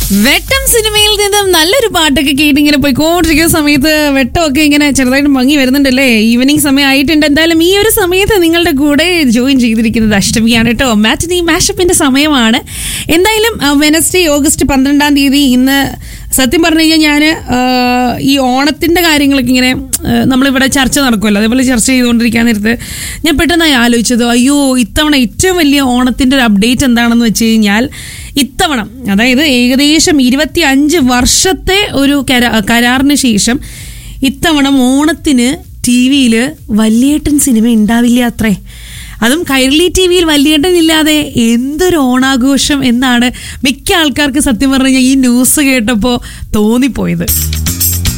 വെട്ടം സിനിമയിൽ നിന്നും നല്ലൊരു പാട്ടൊക്കെ കേട്ട് ഇങ്ങനെ പോയിക്കൊണ്ടിരിക്കുന്ന സമയത്ത് വെട്ടമൊക്കെ ഇങ്ങനെ ചെറുതായിട്ട് ഭംഗി വരുന്നുണ്ടല്ലേ ഈവനിങ് സമയം ആയിട്ടുണ്ട് എന്തായാലും ഈ ഒരു സമയത്ത് നിങ്ങളുടെ കൂടെ ജോയിൻ ചെയ്തിരിക്കുന്നത് അഷ്ടമിയാണ് കേട്ടോ മാറ്റിനി മാഷപ്പിന്റെ സമയമാണ് എന്തായാലും വെനസ്ഡേ ഓഗസ്റ്റ് പന്ത്രണ്ടാം തീയതി ഇന്ന് സത്യം പറഞ്ഞു കഴിഞ്ഞാൽ ഞാൻ ഈ ഓണത്തിന്റെ കാര്യങ്ങളൊക്കെ ഇങ്ങനെ ആ, നമ്മളിവിടെ ചർച്ച നടക്കുമല്ലോ അതേപോലെ ചർച്ച ചെയ്തുകൊണ്ടിരിക്കാൻ നേരത്ത് ഞാൻ പെട്ടെന്നായി ആലോചിച്ചത് അയ്യോ ഇത്തവണ ഏറ്റവും വലിയ ഓണത്തിന്റെ ഒരു അപ്ഡേറ്റ് എന്താണെന്ന് വെച്ച് കഴിഞ്ഞാൽ ഇത്തവണ അതായത് ഏകദേശം ഇരുപത്തി അഞ്ച് വർഷത്തെ ഒരു കരാ കരാറിന് ശേഷം ഇത്തവണ ഓണത്തിന് ടി വിയിൽ വല്യേട്ടൻ സിനിമ ഉണ്ടാവില്ല അത്രേ അതും കൈരളി ടി വിയിൽ വല്യേട്ടൻ ഇല്ലാതെ എന്തൊരു ഓണാഘോഷം എന്നാണ് മിക്ക ആൾക്കാർക്ക് സത്യം പറഞ്ഞു കഴിഞ്ഞാൽ ഈ ന്യൂസ് കേട്ടപ്പോൾ തോന്നിപ്പോയത്